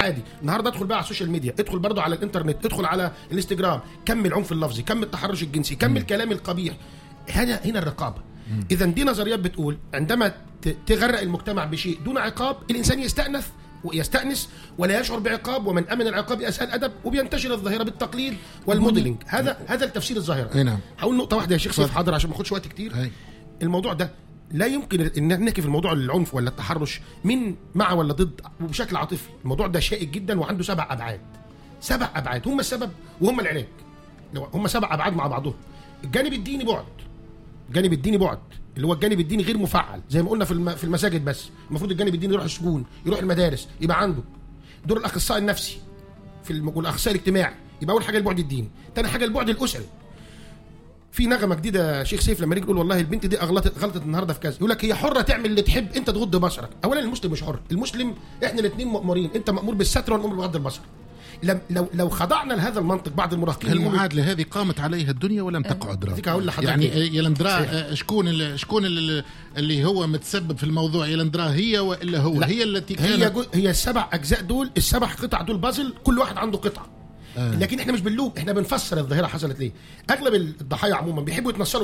الحادي النهارده ادخل بقى على السوشيال ميديا ادخل برضه على الانترنت ادخل على الانستجرام كم العنف اللفظي كم التحرش الجنسي كم الكلام القبيح هنا هنا الرقابه اذا دي نظريات بتقول عندما ت- تغرق المجتمع بشيء دون عقاب الانسان يستأنف ويستأنس ولا يشعر بعقاب ومن امن العقاب اساء الادب وبينتشر الظاهره بالتقليد والموديلنج هذا هذا التفسير الظاهره أي نعم. هقول نقطه واحده يا شيخ سيف اتفضل. حاضر عشان ما اخدش وقت كتير هاي. الموضوع ده لا يمكن ان نحكي في الموضوع العنف ولا التحرش من مع ولا ضد وبشكل عاطفي الموضوع ده شائك جدا وعنده سبع ابعاد سبع ابعاد هم السبب وهم العلاج لو هم سبع ابعاد مع بعضهم الجانب الديني بعد الجانب الديني بعد اللي هو الجانب الديني غير مفعل زي ما قلنا في الم- في المساجد بس المفروض الجانب الديني يروح السجون يروح المدارس يبقى عنده دور الاخصائي النفسي في الم... والاخصائي الاجتماعي يبقى اول حاجه البعد الديني تاني حاجه البعد الاسري في نغمه جديده شيخ سيف لما يجي يقول والله البنت دي اغلطت غلطت النهارده في كذا يقول لك هي حره تعمل اللي تحب انت تغض بصرك اولا المسلم مش حر المسلم احنا الاثنين مامورين انت مامور بالستر وانا مامور بغض البصر لم لو لو خضعنا لهذا المنطق بعض المراهقين يقولوا- المعادله هذه قامت عليها الدنيا ولم تقعد هذيك هقول لحضرتك يعني إيه. يا لندرا آه، شكون ال- شكون ال- اللي هو متسبب في الموضوع يا لندرا هي والا هو لا. هي التي هي كانت جو... هي السبع اجزاء دول السبع قطع دول بازل كل واحد عنده قطعه آه. لكن احنا مش بنلوم احنا بنفسر الظاهره حصلت ليه اغلب الضحايا عموما بيحبوا يتنصروا